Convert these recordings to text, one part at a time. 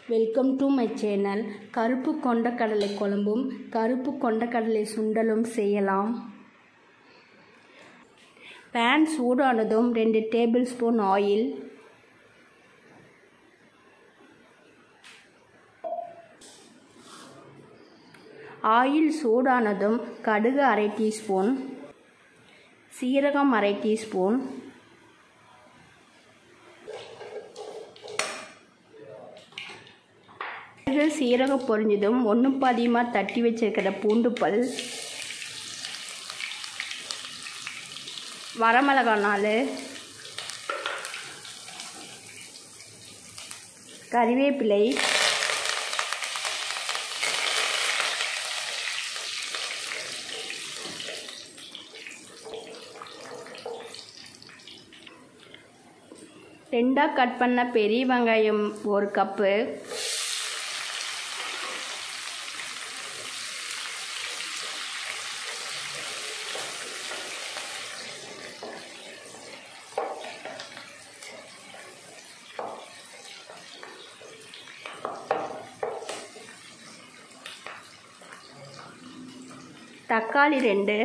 welcome to my channel கருப்பு கொண்டக்கடலை குழம்பும் கருப்பு கொண்டக்கடலை சுண்டலும் செய்யலாம் பேன் சூடானதும் ரெண்டு டேபிள் ஸ்பூன் ஆயில் ஆயில் சூடானதும் கடுகு அரை டீஸ்பூன் சீரகம் அரை டீஸ்பூன் கடுகு சீரகம் பொரிஞ்சதும் ஒன்று பாதியமாக தட்டி வச்சிருக்கிற பூண்டு பல் வரமிளகா நாலு கறிவேப்பிலை ரெண்டாக கட் பண்ண பெரிய வெங்காயம் ஒரு கப்பு தக்காளி ரெண்டு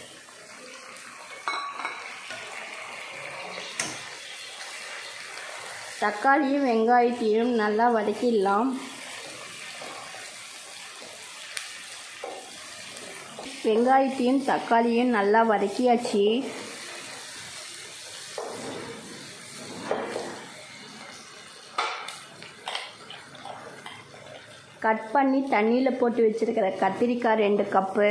தக்காளியும் வெங்காயத்தையும் நல்லா வதக்கிடலாம் வெங்காயத்தையும் தக்காளியும் நல்லா வதக்கியாச்சு கட் பண்ணி தண்ணியில் போட்டு வச்சுருக்கிற கத்திரிக்காய் ரெண்டு கப்பு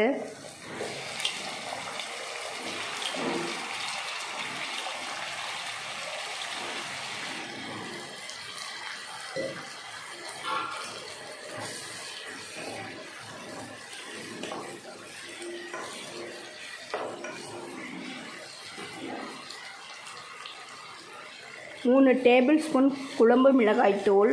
மூணு டேபிள் ஸ்பூன் குழம்பு மிளகாய்த்தூள்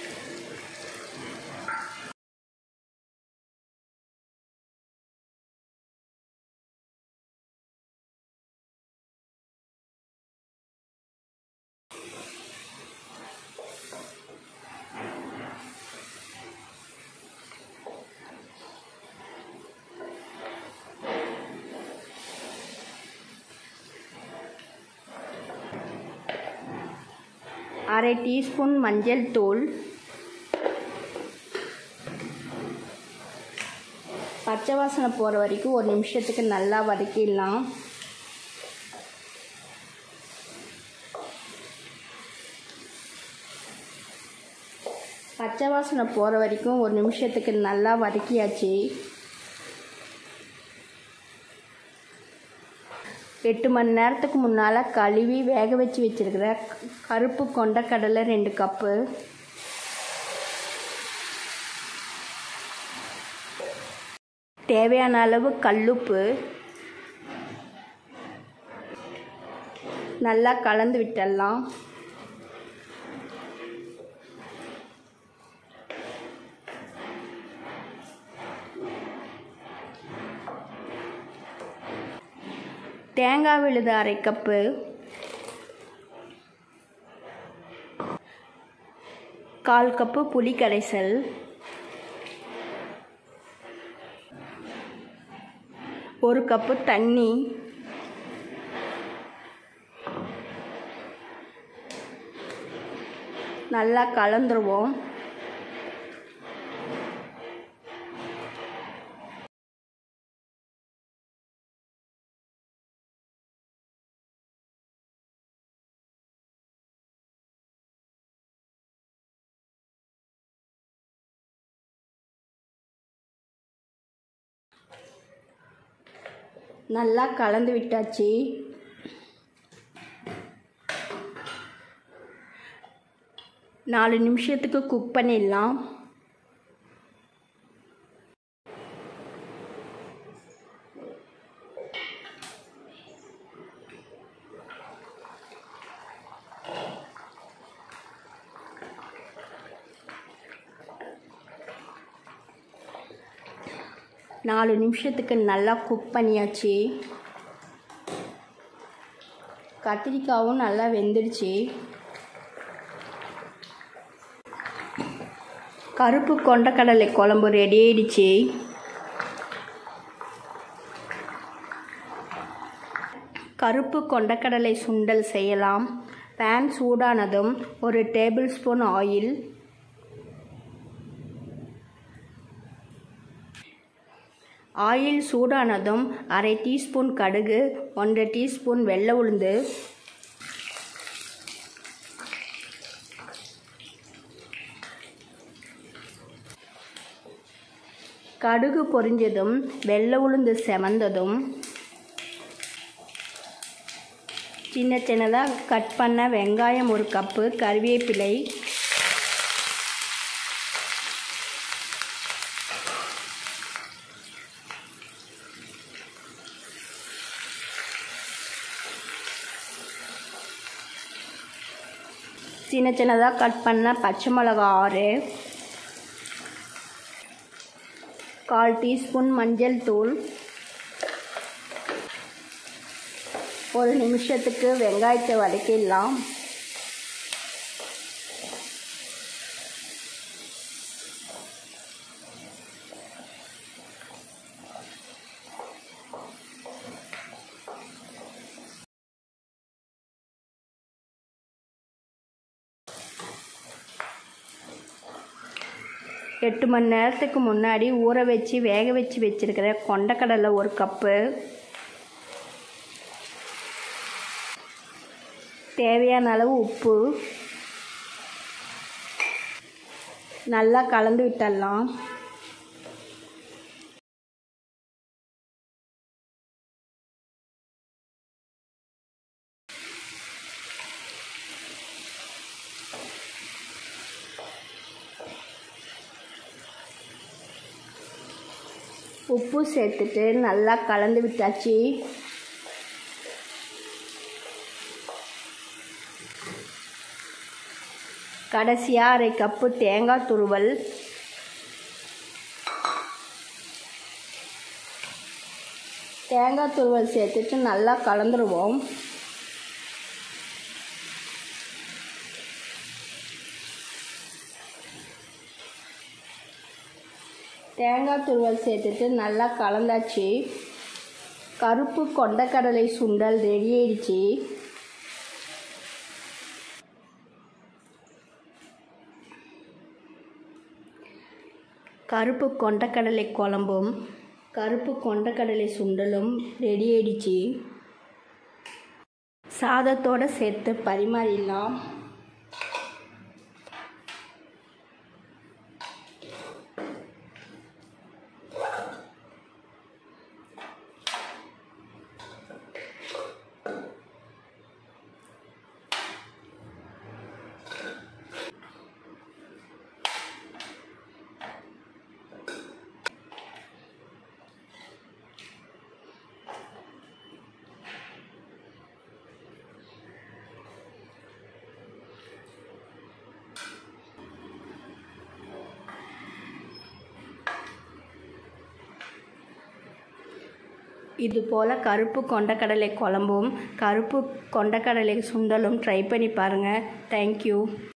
அரை டீஸ்பூன் மஞ்சள் தூள் பச்சை வாசனை போகிற வரைக்கும் ஒரு நிமிஷத்துக்கு நல்லா வதக்கிடலாம் பச்சை வாசனை போகிற வரைக்கும் ஒரு நிமிஷத்துக்கு நல்லா வதக்கியாச்சு எட்டு மணி நேரத்துக்கு முன்னால் கழுவி வேக வச்சு வச்சுருக்கிற கருப்பு கொண்டக்கடலை ரெண்டு கப்பு தேவையான அளவு கல்லுப்பு நல்லா கலந்து விட்டுடலாம் தேங்காய் விழுது அரை கப்பு கால் கப்பு புளி கரைசல் ஒரு கப்பு தண்ணி நல்லா கலந்துருவோம் நல்லா கலந்து விட்டாச்சு நாலு நிமிஷத்துக்கு குக் பண்ணிடலாம் நாலு நிமிஷத்துக்கு நல்லா குக் பண்ணியாச்சு கத்திரிக்காவும் நல்லா வெந்துடுச்சு கருப்பு கொண்டக்கடலை குழம்பு ரெடி ஆயிடுச்சு கருப்பு கொண்டக்கடலை சுண்டல் செய்யலாம் பேன் சூடானதும் ஒரு டேபிள் ஸ்பூன் ஆயில் ஆயில் சூடானதும் அரை டீஸ்பூன் கடுகு ஒன்றரை டீஸ்பூன் வெள்ளை உளுந்து கடுகு பொரிஞ்சதும் வெள்ளை உளுந்து செவந்ததும் சின்ன சின்னதாக கட் பண்ண வெங்காயம் ஒரு கப்பு கருவேப்பிலை சின்ன சின்னதாக கட் பண்ண பச்சை மிளகா ஆறு கால் டீஸ்பூன் மஞ்சள் தூள் ஒரு நிமிஷத்துக்கு வெங்காயத்தை வதக்கிடலாம் எட்டு மணி நேரத்துக்கு முன்னாடி ஊற வச்சு வேக வச்சு வச்சுருக்கிற கொண்டக்கடலை ஒரு கப்பு தேவையான அளவு உப்பு நல்லா கலந்து விட்டுடலாம் உப்பு சேர்த்துட்டு நல்லா கலந்து விட்டாச்சு கடைசியாக அரை கப்பு தேங்காய் துருவல் தேங்காய் துருவல் சேர்த்துட்டு நல்லா கலந்துருவோம் தேங்காய் துருவல் சேர்த்துட்டு நல்லா கலந்தாச்சு கருப்பு கொண்டக்கடலை சுண்டல் ரெடி ஆயிடுச்சு கருப்பு கொண்டக்கடலை குழம்பும் கருப்பு கொண்டக்கடலை சுண்டலும் ரெடி ஆயிடுச்சு சாதத்தோடு சேர்த்து பரிமாறிடலாம் இது போல் கருப்பு கொண்டக்கடலை குழம்பும் கருப்பு கொண்டக்கடலை சுண்டலும் ட்ரை பண்ணி பாருங்கள் தேங்க்யூ